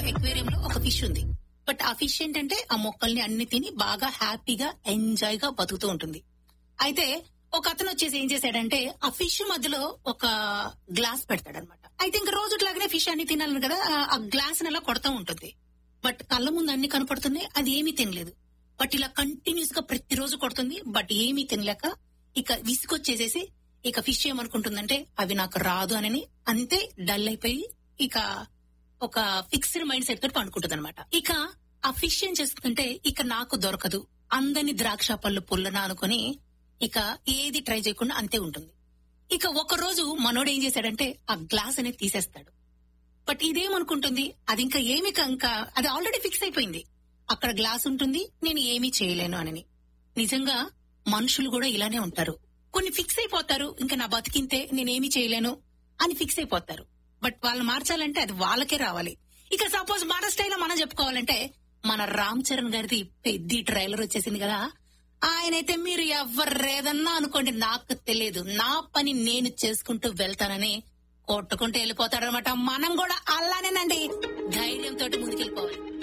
aquarium లో ఒక fish ఉంది బట్ ఆ ఫిష్ ఏంటంటే ఆ మొక్కల్ని అన్ని తిని బాగా హ్యాపీగా ఎంజాయ్ గా బతుకుతూ ఉంటుంది అయితే ఒక అతను వచ్చేసి ఏం చేశాడంటే ఆ ఫిష్ మధ్యలో ఒక గ్లాస్ పెడతాడనమాట అయితే ఇంకా రోజు ఇట్లాగనే ఫిష్ అన్ని తినాలని కదా ఆ- ఆ గ్లాస్ అలా కొడతా ఉంటుంది బట్ కళ్ళ ముందు అన్ని కనపడుతున్నాయి అది ఏమీ తినలేదు బట్ ఇలా కంటిన్యూస్ గా ప్రతిరోజు కొడుతుంది బట్ ఏమీ తినలేక ఇక విసుకొచ్చేసేసి ఇక ఫిష్ ఏమనుకుంటుందంటే అవి నాకు రాదు అని అంతే డల్ అయిపోయి ఇక ఒక ఫిక్స్డ్ మైండ్ సెట్ తోటి పండుకుంటుంది అనమాట ఇక ఆ ఫిష్ ఏం చేస్తుందంటే ఇక నాకు దొరకదు అందని ద్రాక్ష పళ్ళు పుల్లన అనుకుని ఇక ఏది ట్రై చేయకుండా అంతే ఉంటుంది ఇక ఒక రోజు మనోడు ఏం చేశాడంటే ఆ గ్లాస్ అనేది తీసేస్తాడు బట్ ఇదేమనుకుంటుంది అది ఇంకా ఏమి క- ఇంకా అది ఆల్రెడీ ఫిక్స్ అయిపోయింది అక్కడ గ్లాస్ ఉంటుంది నేను ఏమీ చేయలేను అని నిజంగా మనుషులు కూడా ఇలానే ఉంటారు కొన్ని ఫిక్స్ అయిపోతారు ఇంకా నా బతికింతే నేనేమి చేయలేను అని ఫిక్స్ అయిపోతారు బట్ వాళ్ళు మార్చాలంటే అది వాళ్ళకే రావాలి ఇక సపోజ్ మన స్టైల్ మనం చెప్పుకోవాలంటే మన రామ్ చరణ్ గారిది పెద్ద ట్రైలర్ వచ్చేసింది కదా ఆయనైతే మీరు ఎవరేదన్నా అనుకోండి నాకు తెలియదు నా పని నేను చేసుకుంటూ వెళ్తానని కొట్టుకుంటూ వెళ్ళిపోతారనమాట మనం కూడా అలానేనండి ధైర్యంతో ముందుకెళ్ళిపోవాలి